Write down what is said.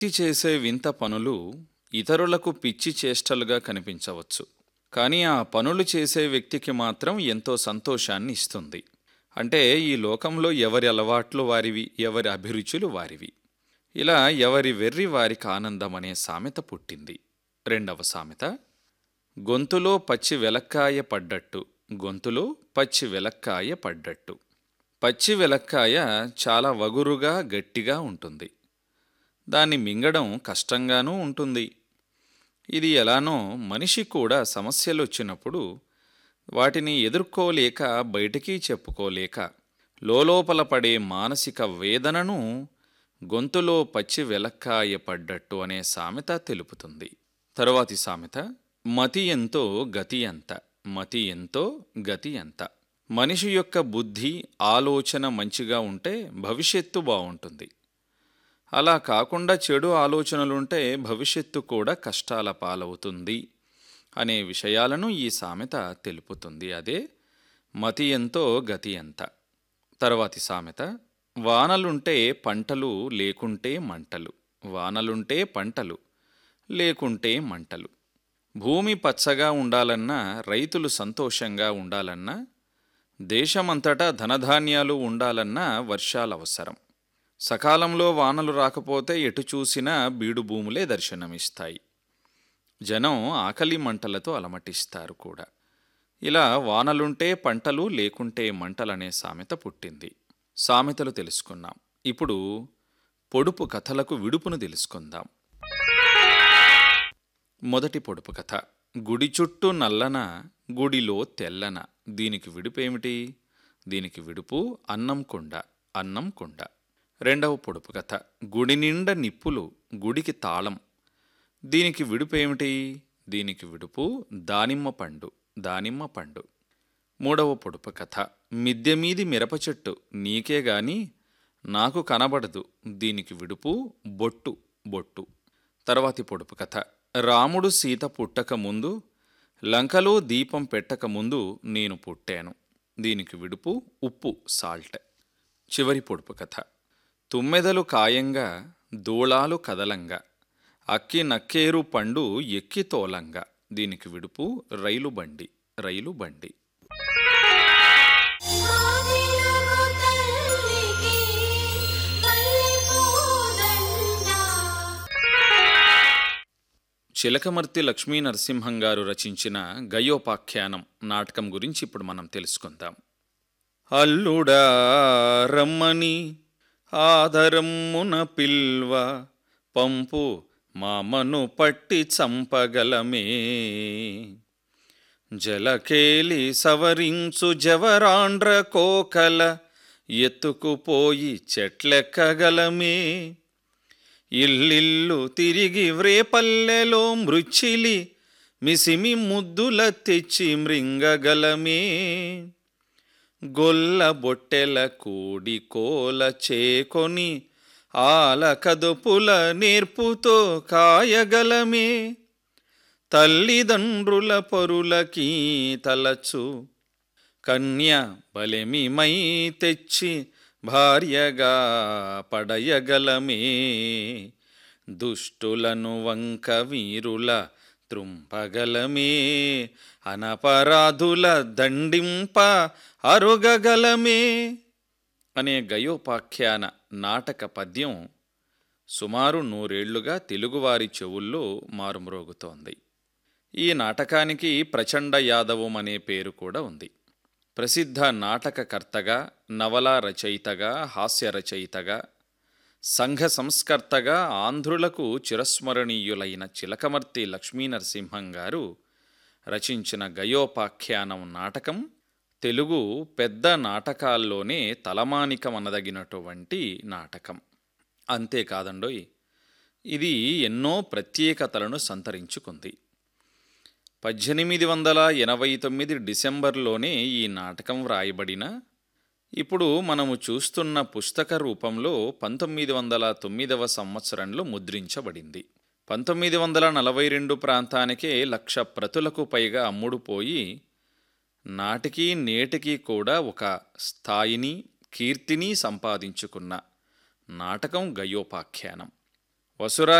వ్యక్తి చేసే వింత పనులు ఇతరులకు పిచ్చి చేష్టలుగా కనిపించవచ్చు కానీ ఆ పనులు చేసే వ్యక్తికి మాత్రం ఎంతో సంతోషాన్ని ఇస్తుంది అంటే ఈ లోకంలో ఎవరి అలవాట్లు వారివి ఎవరి అభిరుచులు వారివి ఇలా ఎవరి వెర్రి వారికి ఆనందం అనే సామెత పుట్టింది రెండవ సామెత గొంతులో పచ్చి వెలక్కాయ పడ్డట్టు గొంతులో పచ్చి వెలక్కాయ పడ్డట్టు పచ్చి వెలక్కాయ చాలా వగురుగా గట్టిగా ఉంటుంది దాన్ని మింగడం కష్టంగానూ ఉంటుంది ఇది ఎలానో మనిషి కూడా సమస్యలు వచ్చినప్పుడు వాటిని ఎదుర్కోలేక బయటికి చెప్పుకోలేక లోలోపల పడే మానసిక వేదనను గొంతులో పచ్చి వెలక్కాయ పడ్డట్టు అనే సామెత తెలుపుతుంది తరువాతి సామెత మతి ఎంతో గతి ఎంత మతి ఎంతో గతి ఎంత మనిషి యొక్క బుద్ధి ఆలోచన మంచిగా ఉంటే భవిష్యత్తు బాగుంటుంది అలా కాకుండా చెడు ఆలోచనలుంటే భవిష్యత్తు కూడా కష్టాల పాలవుతుంది అనే విషయాలను ఈ సామెత తెలుపుతుంది అదే మతి ఎంతో గతి ఎంత తర్వాతి సామెత వానలుంటే పంటలు లేకుంటే మంటలు వానలుంటే పంటలు లేకుంటే మంటలు భూమి పచ్చగా ఉండాలన్నా రైతులు సంతోషంగా ఉండాలన్నా దేశమంతటా ధనధాన్యాలు ఉండాలన్నా వర్షాలు అవసరం సకాలంలో వానలు రాకపోతే ఎటు చూసినా బీడు భూములే దర్శనమిస్తాయి జనం ఆకలి మంటలతో అలమటిస్తారు కూడా ఇలా వానలుంటే పంటలు లేకుంటే మంటలనే సామెత పుట్టింది సామెతలు తెలుసుకున్నాం ఇప్పుడు పొడుపు కథలకు విడుపును తెలుసుకుందాం మొదటి పొడుపు కథ గుడి చుట్టూ నల్లన గుడిలో తెల్లన దీనికి విడుపేమిటి దీనికి విడుపు అన్నం కుండ అన్నం కుండ రెండవ పొడుపు కథ గుడి నిండా నిప్పులు గుడికి తాళం దీనికి విడుపేమిటి దీనికి విడుపు దానిమ్మ పండు దానిమ్మ పండు మూడవ పొడుపు కథ మిద్దె మీది మిరప చెట్టు నీకే గాని నాకు కనబడదు దీనికి విడుపు బొట్టు బొట్టు తర్వాతి పొడుపు కథ రాముడు సీత పుట్టక ముందు లంకలో దీపం పెట్టక ముందు నేను పుట్టాను దీనికి విడుపు ఉప్పు సాల్ట్ చివరి పొడుపు కథ తుమ్మెదలు కాయంగా దూళాలు కదలంగా అక్కి నక్కేరు పండు ఎక్కి తోలంగా దీనికి విడుపు రైలు బండి రైలు బండి ఆదిలగు తల్లికి మల్లెపూదండ చిలకమర్తి లక్ష్మీ నరసింహం గారు రచించిన గయోపాఖ్యానం నాటకం గురించి ఇప్పుడు మనం తెలుసుకుందాం అల్లుడా రమ్మని ఆదరమ్మున పిల్వ పంపు మామను పట్టి చంపగలమే జలకేలి సవరించు జవరాండ్ర కోకల ఎత్తుకుపోయి చెట్లెక్కగలమే ఇల్లిల్లు తిరిగి వ్రేపల్లెలో మృచ్చిలి మిసిమి ముద్దుల తెచ్చి మృంగగలమే గొల్ల బొట్టెల కూడి కోల చేకొని ఆల కదుపుల నేర్పుతో కాయగలమే తల్లిదండ్రుల పరులకీ తలచు కన్య బలెమిమై తెచ్చి భార్యగా పడయగలమే దుష్టులను వంక వీరుల త్రుంపగలమే అనపరాధుల దండింప అరుగగలమే అనే గయోపాఖ్యాన నాటక పద్యం సుమారు నూరేళ్లుగా తెలుగువారి చెవుల్లో మారుమ్రోగుతోంది ఈ నాటకానికి ప్రచండ యాదవం అనే పేరు కూడా ఉంది ప్రసిద్ధ నాటకకర్తగా నవలా రచయితగా హాస్య రచయితగా సంఘ సంస్కర్తగా ఆంధ్రులకు చిరస్మరణీయులైన చిలకమర్తి లక్ష్మీనరసింహం గారు రచించిన గయోపాఖ్యానం నాటకం తెలుగు పెద్ద నాటకాల్లోనే తలమానికమనదగినటువంటి నాటకం అంతేకాదండోయ్ ఇది ఎన్నో ప్రత్యేకతలను సంతరించుకుంది పద్దెనిమిది వందల ఎనభై తొమ్మిది డిసెంబర్లోనే ఈ నాటకం వ్రాయబడిన ఇప్పుడు మనము చూస్తున్న పుస్తక రూపంలో పంతొమ్మిది వందల తొమ్మిదవ సంవత్సరంలో ముద్రించబడింది పంతొమ్మిది వందల నలభై రెండు ప్రాంతానికే లక్ష ప్రతులకు పైగా అమ్ముడుపోయి నాటికి నేటికి కూడా ఒక స్థాయిని కీర్తిని సంపాదించుకున్న నాటకం గయోపాఖ్యానం వసురా